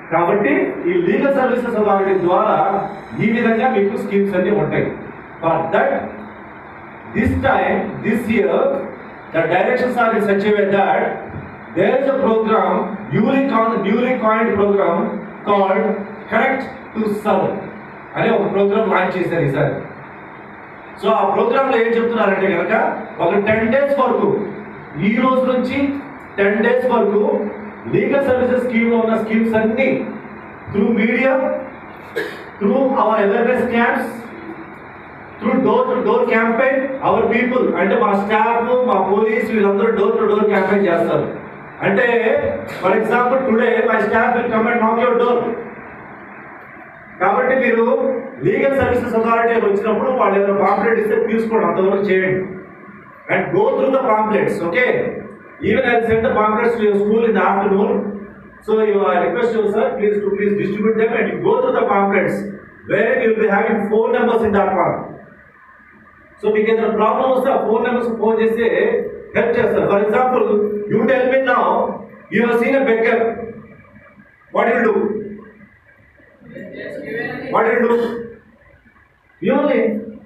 కాబట్టి ఈ legal services authority ద్వారా ఈ విధంగా మీకు స్కీమ్స్ అన్ని ఉంటాయి for that this time this year the directions are in such way that there is a program newly con newly coined program called correct to serve అనే ఒక ప్రోగ్రామ్ లాంచ్ చేశారు ఈసారి సో ఆ ప్రోగ్రామ్ లో ఏం చెప్తున్నారంటే కనుక ఒక టెన్ డేస్ వరకు ఈ రోజు నుంచి టెన్ డేస్ వరకు లీగల్ సర్వీసెస్ స్కీమ్ లో ఉన్న స్కీమ్స్ అన్ని through media through our awareness camps through door to door campaign our people అంటే మా స్టాఫ్ మా పోలీస్ వీళ్ళందరూ డోర్ టు డోర్ క్యాంపెయిన్ చేస్తారు అంటే for example today my staff will come and knock your door కాబట్టి మీరు legal services authority వచ్చినప్పుడు వాళ్ళు ఏదైనా పాంప్లెట్ ఇస్తే తీసుకోండి అంతవరకు చేయండి and go through the pamphlets okay even I send the pamphlets to your school in the afternoon so you I request you sir please to please distribute them and go through the pamphlets where you will be having phone numbers in that one so మీకు ఏదైనా problem వస్తే ఆ phone numbers phone చేస్తే help చేస్తారు for example you tell me now you have seen a Becker what will do what will do you only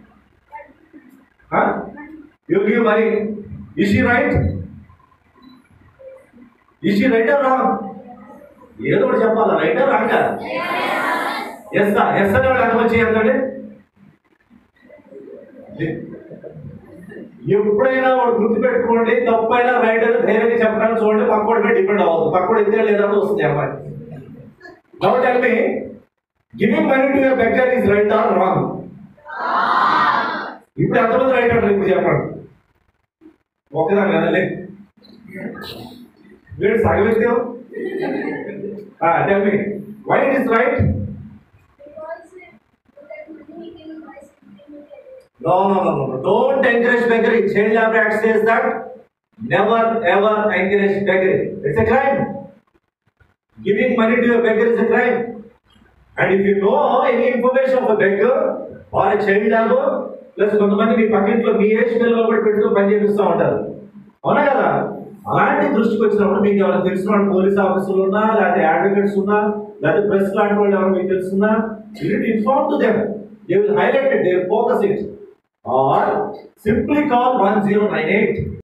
you give money is she right is she right రా ఏదో ఒకటి చెప్పాలా right రాంగా yes yes అనే వాళ్ళు ఎంతమంది చేయాలండి ఎప్పుడైనా వాడు గుర్తుపెట్టుకోండి తప్పైనా రైట్ అని ధైర్యంగా చెప్పడానికి చూడండి పక్కోడి మీద డిపెండ్ అవ్వదు పక్కోడు ఎత్తే లేదా వస్తుంది అమ్మాయి now tell me giving money to your beggar is right or wrong ఇప్పుడు ఎంతమంది రైట్ అంటారు ఇప్పుడు చెప్పండి ఒకదాని కదా లే వీడు సగం ఇద్దాం tell me why it is right No, no, no, no, no. Don't encourage beggary. Child Labor Act says that never ever encourage beggary. It's a crime. Giving money to a beggar is a crime. And if you know any information of a beggar or a child labor, plus కొంతమంది మీ పక్కింట్లో మీ age పిల్లలు కూడా పెడుతూ పని చేపిస్తూ ఉంటారు అవునా కదా అలాంటి దృష్టికి వచ్చినప్పుడు మీకు ఎవరైనా తెలిసిన వాళ్ళు పోలీస్ ఆఫీసర్లు ఉన్నా లేకపోతే అడ్వకేట్స్ ఉన్నా లేకపోతే ప్రెస్ లాంటి వాళ్ళు ఎవరు మీకు తెలుసున్నా you inform to them they will highlight it they focus it or simply call 1098